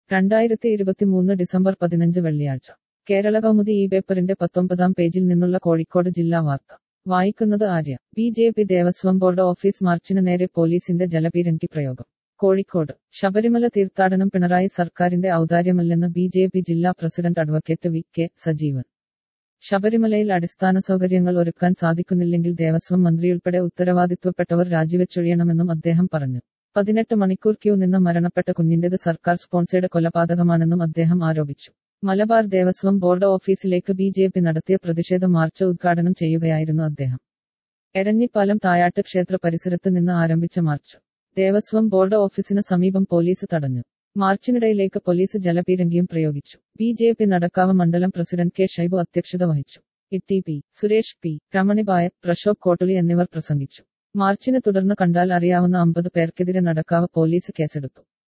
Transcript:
രണ്ടായിരത്തി ഇരുപത്തിമൂന്ന് ഡിസംബർ പതിനഞ്ച് വെള്ളിയാഴ്ച കേരള കൗമുദി ഈ പേപ്പറിന്റെ പത്തൊമ്പതാം പേജിൽ നിന്നുള്ള കോഴിക്കോട് ജില്ലാ വാർത്ത വായിക്കുന്നത് Arya B J P Devaswom board office മാർച്ചിന് നേരെ പോലീസിന്റെ ജലപീരങ്കി പ്രയോഗം കോഴിക്കോട് ശബരിമല തീർത്ഥാടനം പിണറായി സർക്കാരിന്റെ ഔദാര്യമല്ലെന്ന് ബി ജെ പി ജില്ലാ president advocate V K Sajeevan ശബരിമലയിൽ അടിസ്ഥാന സൗകര്യങ്ങൾ ഒരുക്കാൻ സാധിക്കുന്നില്ലെങ്കിൽ ദേവസ്വം മന്ത്രിയുൾപ്പെടെ ഉത്തരവാദിത്വപ്പെട്ടവർ രാജിവെച്ചൊഴിയണമെന്നും അദ്ദേഹം പറഞ്ഞു പതിനെട്ട് മണിക്കൂർ ക്യൂ നിന്ന് മരണപ്പെട്ട കുഞ്ഞിന്റേത് സർക്കാർ സ്പോൺസേഡ് കൊലപാതകമാണെന്നും അദ്ദേഹം ആരോപിച്ചു മലബാർ ദേവസ്വം ബോർഡ് ഓഫീസിലേക്ക് ബി ജെ പി നടത്തിയ പ്രതിഷേധ മാർച്ച് ഉദ്ഘാടനം ചെയ്യുകയായിരുന്നു അദ്ദേഹം എരഞ്ഞിപ്പാലം തായാട്ട് ക്ഷേത്ര പരിസരത്ത് നിന്ന് ആരംഭിച്ച മാർച്ച് ദേവസ്വം ബോർഡ് ഓഫീസിന് സമീപം പോലീസ് തടഞ്ഞു മാർച്ചിനിടയിലേക്ക് പോലീസ് ജലപീരങ്കിയും പ്രയോഗിച്ചു ബി ജെ പി നടക്കാവ് മണ്ഡലം പ്രസിഡന്റ് കെ ഷൈബു അധ്യക്ഷത വഹിച്ചു E P Suresh P Ramanibai Prashobh Kottuli എന്നിവർ പ്രസംഗിച്ചു മാർച്ചിനെ തുടർന്ന് കണ്ടാൽ അറിയാവുന്ന അമ്പത് പേർക്കെതിരെ നടക്കാവ് പോലീസ് കേസെടുത്തു